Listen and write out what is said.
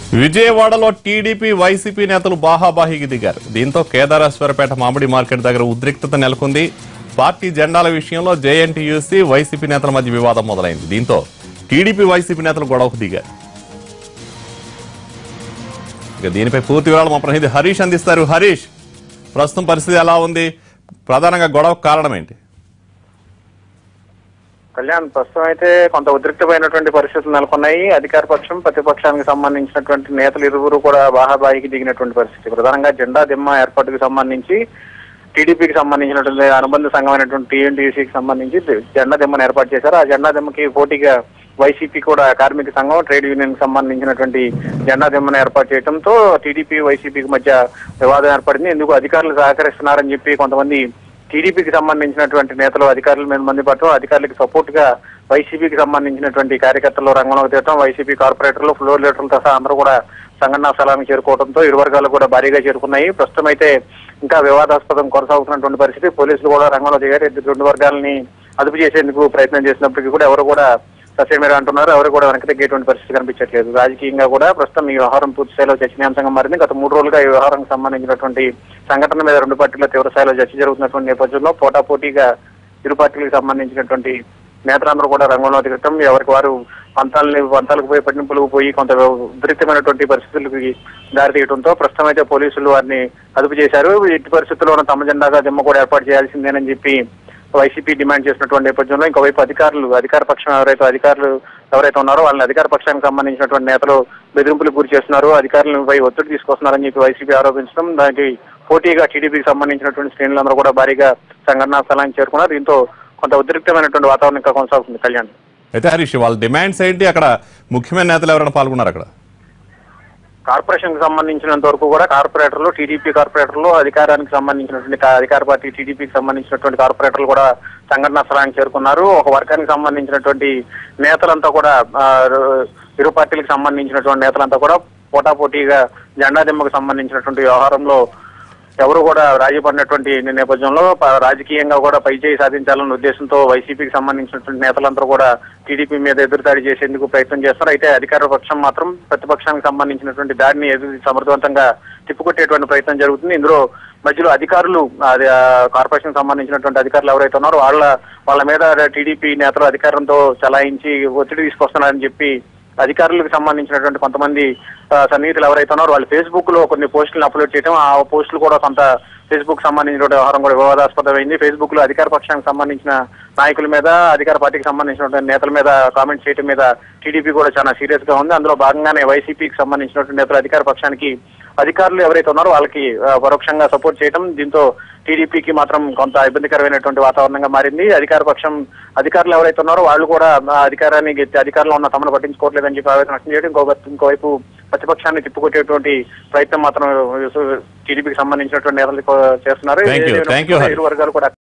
విజయవాడలో TDP YCP నేతలు బాహాబాహికి దిగారు దీంతో కేదారేశ్వరపేట మామిడి మార్కెట్ దగ్గర ఉద్రిక్తత నెలకొంది పార్టీ జెండాల విషయంలో జేఎన్టీయూసీ వైసీపీ నేతల మధ్య వివాదం మొదలైంది దీంతో టీడీపీ వైసీపీ నేతలు గొడవకు దిగారు ఇక దీనిపై పూర్తి వివరాలు మా ప్రతినిధి హరీష్ అందిస్తారు హరీష్ ప్రస్తుతం పరిస్థితి ఎలా ఉంది ప్రధానంగా గొడవకు కారణం ఏంటి కళ్యాణ్ ప్రస్తుతం అయితే కొంత ఉద్రిక్తమైనటువంటి పరిస్థితులు నెలకొన్నాయి అధికార పక్షం ప్రతిపక్షానికి సంబంధించినటువంటి నేతలు ఇరువురు కూడా బాహాబాయికి దిగినటువంటి పరిస్థితి ప్రధానంగా జెండా దిమ్మ ఏర్పాటుకు సంబంధించి టీడీపీకి సంబంధించినటువంటి అనుబంధ సంఘమైనటువంటి టీఎన్టీసీకి సంబంధించి జెండా దిమ్మను ఏర్పాటు చేశారు ఆ జెండా దిమ్మకి పోటీగా వైసీపీ కూడా కార్మిక సంఘం ట్రేడ్ యూనియన్ కి సంబంధించినటువంటి జెండా దిమ్మను ఏర్పాటు చేయడంతో టీడీపీ వైసీపీకి మధ్య వివాదం ఏర్పడింది ఎందుకు అధికారులు సహకరిస్తున్నారని చెప్పి కొంతమంది టీడీపీకి సంబంధించినటువంటి నేతలు అధికారుల మీద మంది పట్టడం అధికారులకు సపోర్ట్ గా వైసీపీకి సంబంధించినటువంటి కార్యకర్తలు రంగంలోకి దిగటం వైసీపీ కార్పొరేటర్లు ఫ్లోర్ లీడర్లతో సహా అందరూ కూడా సంఘటనా స్థలానికి చేరుకోవడంతో ఇరు వర్గాలు కూడా భారీగా చేరుకున్నాయి ప్రస్తుతం అయితే ఇంకా వివాదాస్పదం కొనసాగుతున్నటువంటి పరిస్థితి పోలీసులు కూడా రంగంలో దిగారు ఇద్దరు రెండు వర్గాలని అదుపు చేసేందుకు ప్రయత్నం చేసినప్పటికీ కూడా ఎవరు కూడా ససేమేర అంటున్నారు ఎవరు కూడా వెనక్కి తగ్గేటువంటి పరిస్థితి కనిపించట్లేదు రాజకీయంగా కూడా ప్రస్తుతం ఈ వ్యవహారం పూర్తి స్థాయిలో చర్చనీయాంశంగా మారింది గత మూడు రోజులుగా ఈ వ్యవహారానికి సంబంధించినటువంటి సంఘటన మీద రెండు పార్టీల తీవ్ర స్థాయిలో చర్చ జరుగుతున్నటువంటి నేపథ్యంలో పోటాపోటీగా ఇరు పార్టీలకు సంబంధించినటువంటి నేతలందరూ కూడా రంగంలో దిగటం ఎవరికి వారు పంతాలని పంతాలకు పోయి పట్టింపులకు పోయి కొంత ఉద్రిక్తమైనటువంటి పరిస్థితులకు దారి తీయడంతో ప్రస్తుతం అయితే పోలీసులు వారిని అదుపు చేశారు ఇట్టి పరిస్థితుల్లోనూ తమ జెండాగా దిమ్మ కూడా ఏర్పాటు చేయాల్సిందేనని చెప్పి వైసీపీ డిమాండ్ చేసినటువంటి నేపథ్యంలో ఇంకోవైపు అధికారులు అధికార పక్షం ఎవరైతే అధికారులు ఎవరైతే ఉన్నారో వాళ్ళని అధికార పక్షానికి సంబంధించినటువంటి నేతలు బెదిరింపులకు గురి చేస్తున్నారు అధికారులపై ఒత్తిడి తీసుకొస్తున్నారని చెప్పి వైసీపీ ఆరోపించడం దానికి పోటీగా టీడీపీకి సంబంధించినటువంటి శ్రేణులందరూ కూడా భారీగా సంఘటనా స్థలానికి చేరుకున్నారు దీంతో కొంత ఉద్రిక్తమైనటువంటి వాతావరణం ఇంకా కొనసాగుతుంది కళ్యాణ్ అయితే హరీష్ వాళ్ళ డిమాండ్స్ ఏంటి అక్కడ ముఖ్యమైన నేతలు ఎవరైనా పాల్గొన్నారు అక్కడ కార్పొరేషన్ కి సంబంధించినంత వరకు కూడా కార్పొరేటర్లు టీడీపీ కార్పొరేటర్లు అధికారానికి సంబంధించినటువంటి కా- అధికార పార్టీ టీడీపీకి సంబంధించినటువంటి కార్పొరేటర్లు కూడా సంఘటనా స్థలానికి చేరుకున్నారు ఒక వర్గానికి సంబంధించినటువంటి నేతలంతా కూడా ఆ, ఇరు పార్టీలకు సంబంధించినటువంటి నేతలంతా కూడా పోటాపోటీగా జెండా దిమ్మకు సంబంధించినటువంటి వ్యవహారంలో ఎవరు కూడా రాజీ పడినటువంటి నేపథ్యంలో ప- రాజకీయంగా కూడా పైచేయి సాధించాలన్న ఉద్దేశంతో వైసీపీకి సంబంధించినటువంటి నేతలందరూ కూడా టీడీపీ మీద ఎదురుదాడి చేసేందుకు ప్రయత్నం చేస్తారు అయితే అధికార పక్షం మాత్రం ప్రతిపక్షానికి సంబంధించినటువంటి దాడిని ఎదురు సమర్థవంతంగా తిప్పుకొట్టేటువంటి ప్రయత్నం జరుగుతుంది ఇందులో మధ్యలో అధికారులు అది ఆ, కార్పొరేషన్ సంబంధించినటువంటి అధికారులు ఎవరైతే ఉన్నారో వాళ్ళ వాళ్ళ మీద టీడీపీ నేతలు అధికారంతో చలాయించి ఒత్తిడి తీసుకొస్తున్నారని చెప్పి అధికారులకు సంబంధించినటువంటి కొంతమంది ఆ, సన్నిహితులు ఎవరైతే ఉన్నారో వాళ్ళు ఫేస్బుక్ లో కొన్ని పోస్టులను అప్లోడ్ చేయడం ఆ పోస్టులు కూడా కొంత ఫేస్బుక్ సంబంధించిన వ్యవహారం కూడా వివాదాస్పదమైంది ఫేస్బుక్ లో అధికార పక్షానికి సంబంధించిన నాయకుల మీద అధికార పార్టీకి సంబంధించినటువంటి నేతల మీద కామెంట్ చేయడం మీద టీడీపీ కూడా చాలా సీరియస్ గా ఉంది అందులో భాగంగానే వైసీపీకి సంబంధించినటువంటి నేతలు అధికార పక్షానికి అధికారులు ఎవరైతే ఉన్నారో వాళ్ళకి ఆ, పరోక్షంగా సపోర్ట్ చేయడం దీంతో టీడీపీకి మాత్రం కొంత ఇబ్బందికరమైనటువంటి వాతావరణంగా మారింది అధికార పక్షం అధికారులు ఎవరైతే ఉన్నారో వాళ్ళు కూడా ఆ అధికారాన్ని గె- అధికారంలో ఉన్న తమను పట్టించుకోవట్లేదని చెప్పి ఆవేదన వ్యక్తం చేయడం ఇంకో ఇంకోవైపు ప్రతిపక్షాన్ని తిప్పుకొట్టేటువంటి ప్రయత్నం మాత్రం టీడీపీకి సంబంధించినటువంటి నేతలు చేస్తున్నారు Thank you. Thank you, Hari. ఇరు వర్గాలు కూడా